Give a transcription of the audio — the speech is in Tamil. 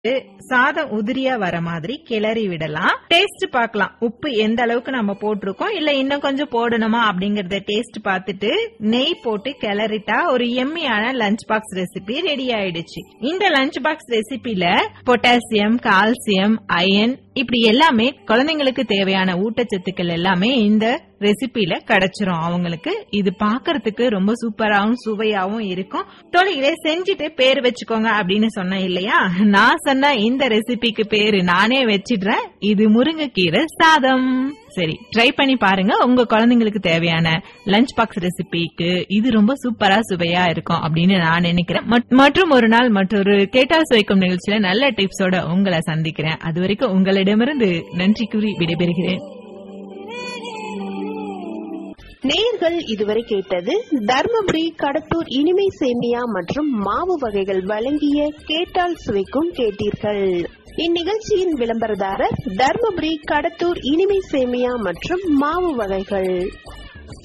சாதம் உதிரியா வர மாதிரி கிளறி விடலாம் டேஸ்ட் பார்க்கலாம் உப்பு எந்த அளவுக்கு நம்ம போட்டிருக்கோம் இல்ல இன்னும் கொஞ்சம் போடணுமா அப்படிங்கறத டேஸ்ட் பார்த்துட்டு நெய் போட்டு கிளறிட்டா ஒரு எம்மியான லஞ்ச் பாக்ஸ் ரெசிபி ரெடி ஆயிடுச்சு இந்த லஞ்ச் பாக்ஸ் ரெசிபில பொட்டாசியம் கால்சியம் அயன் இப்படி எல்லாமே குழந்தைங்களுக்கு தேவையான ஊட்டச்சத்துக்கள் எல்லாமே இந்த ரெசிபில கிடைச்சிரும் அவங்களுக்கு இது பாக்குறதுக்கு ரொம்ப சூப்பராவும் சுவையாவும் இருக்கும் தொழிலே செஞ்சுட்டு பேர் வச்சுக்கோங்க அப்படின்னு சொன்னேன் இல்லையா நான் சொன்ன இந்த ரெசிபிக்கு பேரு நானே வச்சிடுறேன் இது முருங்கைக்கீரை சாதம் சரி ட்ரை பண்ணி பாருங்க உங்க குழந்தைங்களுக்கு தேவையான லஞ்ச் பாக்ஸ் ரெசிபிக்கு இது ரொம்ப சூப்பரா சுவையா இருக்கும் அப்படின்னு நான் நினைக்கிறேன் மட்- மற்றும் ஒரு நாள் மற்றொரு கேட்டால் சுவைக்கும் நிகழ்ச்சியில நல்ல டிப்ஸோட உங்களை சந்திக்கிறேன் அது வரைக்கும் உங்களிடமிருந்து நன்றி கூறி விடைபெறுகிறேன் நேயர்கள் இதுவரை கேட்டது தர்மபுரி கடத்தூர் இனிமை சேமியா மற்றும் மாவு வகைகள் வழங்கிய கேட்டால் சுவைக்கும் கேட்டீர்கள் இந்நிகழ்ச்சியின் விளம்பரதாரர் தர்மபுரி கடத்தூர் இனிமை சேமியா மற்றும் மாவு வகைகள்